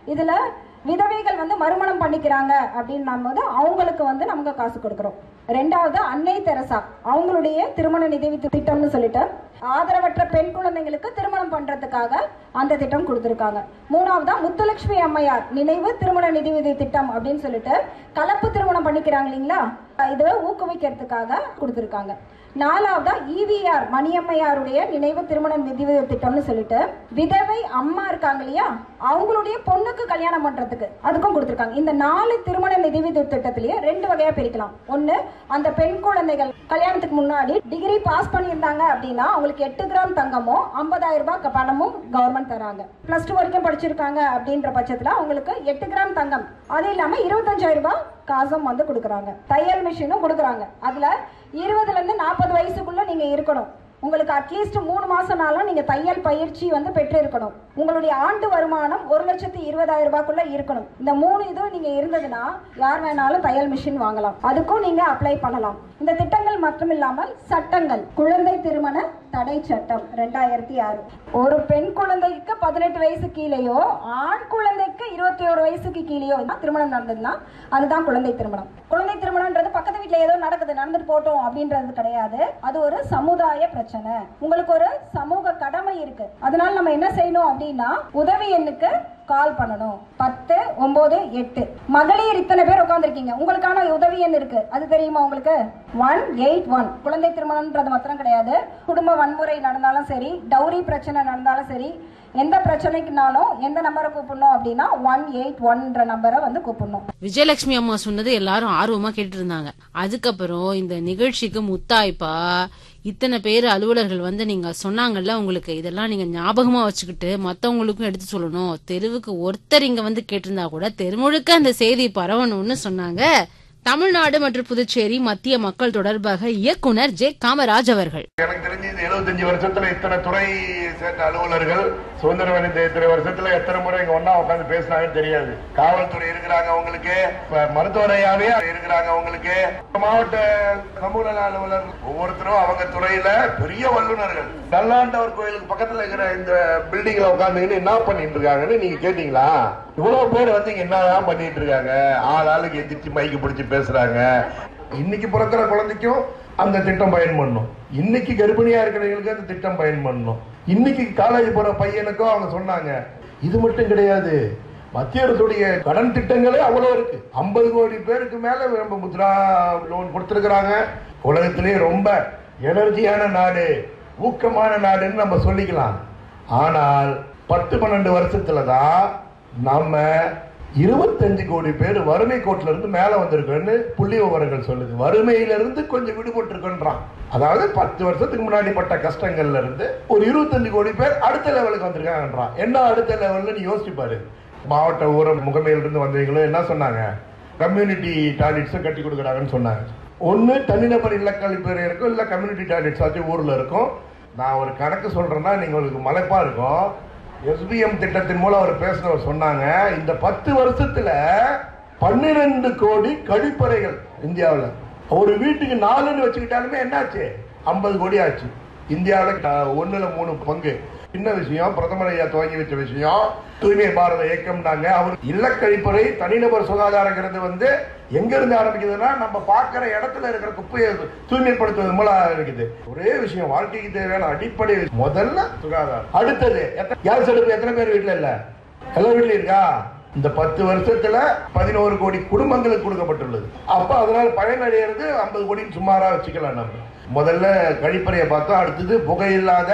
இதுல விதவைகள் வந்து மறுமணம் பண்ணிக்கிறாங்க அப்படின்னும் போது அவங்களுக்கு வந்து நமக்கு காசு கொடுக்குறோம் ரெண்டாவது அன்னை தெரசா அவங்களுடைய திருமண நிதி திட்டம்னு சொல்லிட்டு ஆதரவற்ற பெண் குழந்தைங்களுக்கு திருமணம் பண்றதுக்காக அந்த திட்டம் கொடுத்துருக்காங்க மூணாவதா முத்துலட்சுமி அம்மையார் நினைவு திருமண நிதி உதவி திட்டம் அப்படின்னு சொல்லிட்டு கலப்பு திருமணம் பண்ணிக்கிறாங்க இல்லைங்களா இதை ஊக்குவிக்கிறதுக்காக கொடுத்துருக்காங்க நாலாவதா இவிஆர் மணியம்மையாருடைய நினைவு திருமண நிதி உதவி திட்டம்னு சொல்லிட்டு விதவை அம்மா இருக்காங்க இல்லையா அவங்களுடைய பொண்ணுக்கு கல்யாணம் பண்றதுக்கு அதுக்கும் கொடுத்துருக்காங்க இந்த நாலு திருமண நிதி உதவி திட்டத்திலேயே ரெண்டு வகையா பிரிக்கலாம் ஒன்னு அந்த பெண் குழந்தைகள் கல்யாணத்துக்கு முன்னாடி டிகிரி பாஸ் பண்ணியிருந்தாங்க அப்படின்னா அவங்களுக்கு எட்டு கிராம் தங்கமும் ஐம்பதாயிரம் ரூபாய் பணமும் கவர்மெண்ட் தராங்க பிளஸ் டூ வரைக்கும் படிச்சிருக்காங்க அப்படின்ற பட்சத்துல அவங்களுக்கு எட்டு கிராம் தங்கம் அது இல்லாம இருபத்தஞ்சாயிரம் ரூபாய் காசும் வந்து கொடுக்குறாங்க தையல் மிஷினும் கொடுக்குறாங்க அதுல இருபதுல இருந்து நாற்பது வயசுக்குள்ள நீங்க இருக்கணும் உங்களுக்கு அட்லீஸ்ட் மூணு மாசம்னாலும் நீங்க தையல் பயிற்சி வந்து பெற்று இருக்கணும் உங்களுடைய ஆண்டு வருமானம் ஒரு லட்சத்தி இருபதாயிரம் ரூபாய்க்குள்ள இருக்கணும் இந்த மூணு இதுவும் நீங்க இருந்ததுன்னா யார் வேணாலும் தையல் மிஷின் வாங்கலாம் அதுக்கும் நீங்க அப்ளை பண்ணலாம் இந்த திட்டங்கள் மட்டும் இல்லாமல் சட்டங்கள் குழந்தை திருமண தடை சட்டம் ரெண்டாயிரத்தி ஆறு ஒரு பெண் குழந்தைக்கு பதினெட்டு வயசு கீழேயோ ஆண் குழந்தைக்கு இருபத்தி ஒரு வயசுக்கு கீழேயோ திருமணம் நடந்ததுன்னா அதுதான் குழந்தை திருமணம் குழந்தை திருமணம்ன்றது பக்கத்து வீட்டுல ஏதோ நடக்குது நடந்துட்டு போட்டோம் அப்படின்றது கிடையாது அது ஒரு சமுதாய பிரச்சனை உங்களுக்கு ஒரு சமூக கடமை இருக்கு அதனால நம்ம என்ன செய்யணும் அப்படின்னா உதவி எண்ணுக்கு கால் பண்ணணும் பத்து ஒன்பது எட்டு மகளிர் இத்தனை பேர் உட்காந்துருக்கீங்க உங்களுக்கான உதவி எண் இருக்கு அது தெரியுமா உங்களுக்கு ஒன் எயிட் ஒன் குழந்தை திருமணம்ன்றது மாத்திரம் கிடையாது குடும்ப வன்முறை நடந்தாலும் சரி டௌரி பிரச்சனை நடந்தாலும் சரி எந்த பிரச்சனைக்குனாலும் எந்த நம்பரை கூப்பிடணும் அப்படின்னா ஒன் எயிட் ஒன்ன்ற நம்பரை வந்து கூப்பிடணும் விஜயலட்சுமி அம்மா சொன்னது எல்லாரும் ஆர்வமா கேட்டு இருந்தாங்க அதுக்கப்புறம் இந்த நிகழ்ச்சிக்கு முத்தாய்ப்பா இத்தனை பேர் அலுவலர்கள் வந்து நீங்க சொன்னாங்கல்ல உங்களுக்கு இதெல்லாம் நீங்க ஞாபகமா வச்சுக்கிட்டு மத்தவங்களுக்கும் எடுத்து சொல்லணும் தெருவுக்கு ஒருத்தர் இங்க வந்து கேட்டிருந்தா கூட தெருமுழுக்க அந்த செய்தி பரவணும்னு சொன்னாங்க தமிழ்நாடு மற்றும் புதுச்சேரி மத்திய மக்கள் தொடர்பாக இயக்குனர் ஜே காமராஜ் அவர்கள் எனக்கு தெரிஞ்சு இந்த 75 வருஷத்துல இத்தனை துறை சேர்ந்த அலுவலர்கள் சுதந்திர இந்த இத்தனை வருஷத்துல எத்தனை முறை இங்க ஒன்னா உட்காந்து பேசினாங்கன்னு தெரியாது காவல்துறை இருக்கிறாங்க அவங்களுக்கு இப்ப மருத்துவரையாவே இருக்கிறாங்க அவங்களுக்கு மாவட்ட சமூக நல அலுவலர் ஒவ்வொருத்தரும் அவங்க துறையில பெரிய வல்லுநர்கள் நல்லாண்டவர் கோயிலுக்கு பக்கத்துல இருக்கிற இந்த பில்டிங்ல உட்காந்துக்கிட்டு என்ன பண்ணிட்டு இருக்காங்கன்னு நீங்க கேட்டீங்களா இவ்வளவு பேர் வந்து இங்க என்னதான் பண்ணிட்டு இருக்காங்க ஆள் ஆளுக்கு எதிர்த்து மைக்கு பிடிச்சு பேசுறாங்க இன்னைக்கு பிறக்கிற குழந்தைக்கும் அந்த திட்டம் பயன் பண்ணும் இன்னைக்கு கர்ப்பிணியா இருக்கிறவங்களுக்கு அந்த திட்டம் பயன் பண்ணும் இன்னைக்கு காலேஜ் போற பையனுக்கும் அவங்க சொன்னாங்க இது மட்டும் கிடையாது மத்திய அரசுடைய கடன் திட்டங்களே அவ்வளவு இருக்கு ஐம்பது கோடி பேருக்கு மேல நம்ம முத்ரா லோன் கொடுத்திருக்கிறாங்க உலகத்திலேயே ரொம்ப எனர்ஜியான நாடு ஊக்கமான நாடுன்னு நம்ம சொல்லிக்கலாம் ஆனால் பத்து பன்னெண்டு வருஷத்துல தான் நம்ம இருபத்தஞ்சு கோடி பேர் வறுமை கோட்டில இருந்து மேல வந்திருக்கோன்னு புள்ளி விவரங்கள் சொல்லுது வறுமையில இருந்து கொஞ்சம் விடுபட்டிருக்கோன்றான் அதாவது பத்து வருஷத்துக்கு முன்னாடி பட்ட கஷ்டங்கள்ல இருந்து ஒரு இருபத்தஞ்சு கோடி பேர் அடுத்த லெவலுக்கு வந்திருக்காங்கன்றான் என்ன அடுத்த லெவல்ல நீ யோசிச்சு பாரு மாவட்ட ஊர முகமையில இருந்து வந்தவங்களும் என்ன சொன்னாங்க கம்யூனிட்டி டாய்லெட்ஸும் கட்டி கொடுக்குறாங்கன்னு சொன்னாங்க ஒன்னு தனிநபர் இல்ல கழிப்பறை இருக்கும் இல்ல கம்யூனிட்டி டாய்லெட்ஸ் ஆச்சும் ஊர்ல இருக்கும் நான் ஒரு கணக்கு சொல்றேன்னா நீங்க உங்களுக்கு மலைப்பா இருக்கும் எஸ்பிஎம் திட்டத்தின் மூலம் அவர் பேசினவர் சொன்னாங்க இந்த பத்து வருஷத்துல பன்னிரண்டு கோடி கழிப்பறைகள் இந்தியாவில் ஒரு வீட்டுக்கு நாலுன்னு வச்சுக்கிட்டாலுமே என்னாச்சு ஐம்பது கோடி ஆச்சு இந்தியாவில் ஒண்ணுல மூணு பங்கு சின்ன விஷயம் பிரதமர் ஐயா துவங்கி வச்ச விஷயம் தூய்மை பாரத இயக்கம்னாங்க அவர் இல்ல கழிப்பறை தனிநபர் சுகாதாரங்கிறது வந்து எங்க இருந்து ஆரம்பிக்குதுன்னா நம்ம பார்க்கிற இடத்துல இருக்கிற குப்பையை தூய்மைப்படுத்துவது மூலம் இருக்குது ஒரே விஷயம் வாழ்க்கைக்கு தேவையான அடிப்படை முதல்ல சுகாதாரம் அடுத்தது எத்தனை- கேஸ் அடுப்பு எத்தனை பேர் வீட்டுல இல்ல எல்லா வீட்லயும் இருக்கா இந்த பத்து வருஷத்துல பதினோரு கோடி குடும்பங்களுக்கு கொடுக்கப்பட்டுள்ளது அப்ப அதனால பயனடைகிறது ஐம்பது கோடின்னு சுமாரா வச்சுக்கலாம் நம்ம முதல்ல கழிப்பறையை பார்த்தோம் அடுத்தது புகையில்லாத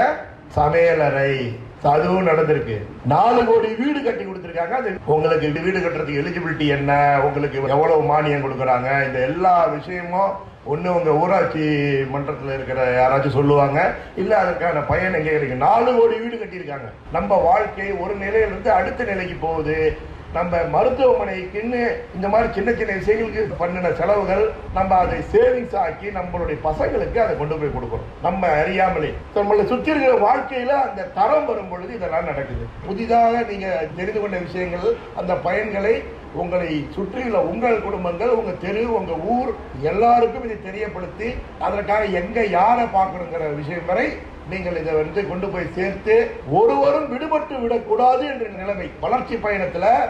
சமையலறை அதுவும் நடந்திருக்கு நாலு கோடி வீடு கட்டி கொடுத்திருக்காங்க அது உங்களுக்கு வீடு கட்டுறதுக்கு எலிஜிபிலிட்டி என்ன உங்களுக்கு எவ்வளவு மானியம் கொடுக்கறாங்க இந்த எல்லா விஷயமும் ஒண்ணு உங்க ஊராட்சி மன்றத்துல இருக்கிற யாராச்சும் சொல்லுவாங்க இல்ல அதற்கான பயன் எங்க கிடைக்கும் நாலு கோடி வீடு கட்டியிருக்காங்க நம்ம வாழ்க்கை ஒரு நிலையிலிருந்து அடுத்த நிலைக்கு போகுது நம்ம மருத்துவமனைக்குன்னு இந்த மாதிரி சின்ன சின்ன விஷயங்களுக்கு பண்ணின செலவுகள் நம்ம அதை சேவிங்ஸ் ஆக்கி நம்மளுடைய பசங்களுக்கு அதை கொண்டு போய் கொடுக்கணும் நம்ம அறியாமலே நம்மளை சுற்றி இருக்கிற வாழ்க்கையில அந்த தரம் வரும் பொழுது இதெல்லாம் நடக்குது புதிதாக நீங்க தெரிந்து கொண்ட விஷயங்கள் அந்த பயன்களை உங்களை சுற்றியுள்ள உங்கள் குடும்பங்கள் உங்க தெரு உங்க ஊர் எல்லாருக்கும் இதை தெரியப்படுத்தி அதற்காக எங்க யாரை பார்க்கணுங்கிற விஷயம் வரை நீங்கள் இதை வந்து கொண்டு போய் சேர்த்து ஒருவரும் விடுபட்டு விடக்கூடாது என்ற நிலைமை வளர்ச்சி பயணத்துல